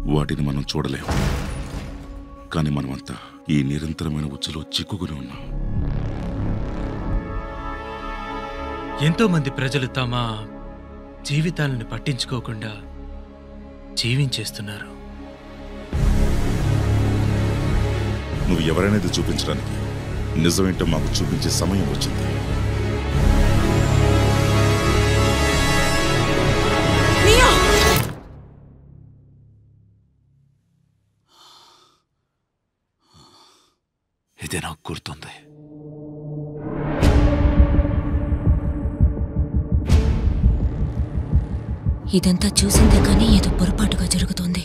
వాటిని మనం చూడలేం కానీ మనమంతా ఈ నిరంతరమైన ఉచ్చులో చిక్కుకుని ఉన్నాం ఎంతో మంది ప్రజలు తమ జీవితాలను పట్టించుకోకుండా జీవించేస్తున్నారు నువ్వు ఎవరైనది చూపించడానికి నిజమేంటో మాకు చూపించే సమయం వచ్చింది ఇది నాకు గుర్తుంది ఇదంతా చూసిందే కానీ ఏదో పొరపాటుగా జరుగుతోంది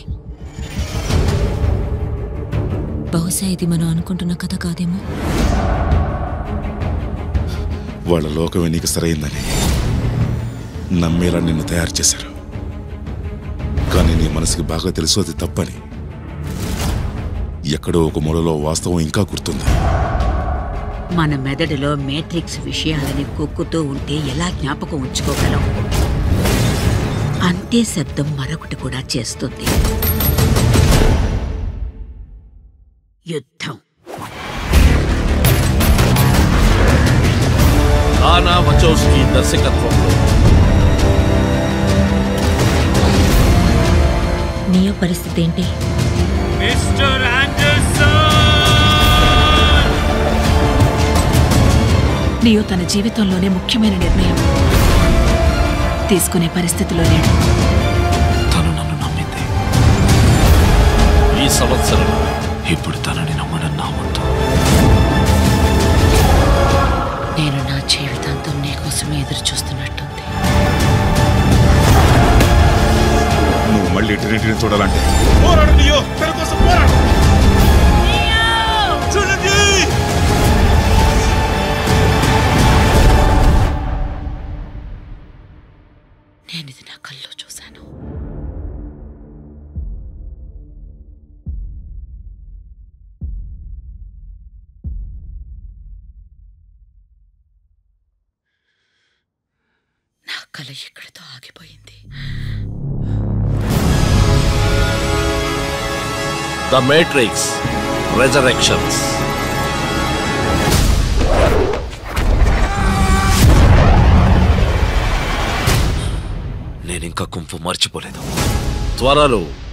బహుశా ఇది మనం అనుకుంటున్న కథ కాదేమో వాళ్ళ లోకమే నీకు సరైందని నమ్మేలా నిన్ను తయారు చేశారు కానీ నీ మనసుకి బాగా తెలుసు అది తప్పని ఎక్కడో ఒక మూలలో వాస్తవం ఇంకా గుర్తుంది మన మెదడులో మేట్రిక్స్ విషయాలని కుక్కుతూ ఉంటే ఎలా జ్ఞాపకం ఉంచుకోగలం అంతే శబ్దం మరొకటి కూడా చేస్తుంది యుద్ధం లానా వచోస్కి దర్శకత్వంలో నియో పరిస్థితి ఏంటి మిస్టర్ నియో తన జీవితంలోనే ముఖ్యమైన నిర్ణయం తీసుకునే పరిస్థితిలో లేడు తను నన్ను నమ్మింది ఈ సంవత్సరం ఇప్పుడు తనని నమ్మడం నా వంతు నేను నా జీవితాంతం నీకోసమే ఎదురు చూస్తున్నట్టుంది నువ్వు మళ్ళీ ట్రినిటీని చూడాలంటే పోరాడు నీయో తన కోసం పోరాడు ట్రినిటీ! నేను ఇది నా కల్లో చూశాను నా కల ఇక్కడితో ఆగిపోయింది ద మేట్రిక్స్ రెజరెక్షన్స్ నేనింకా కుంపు మర్చిపోలేదు త్వరలో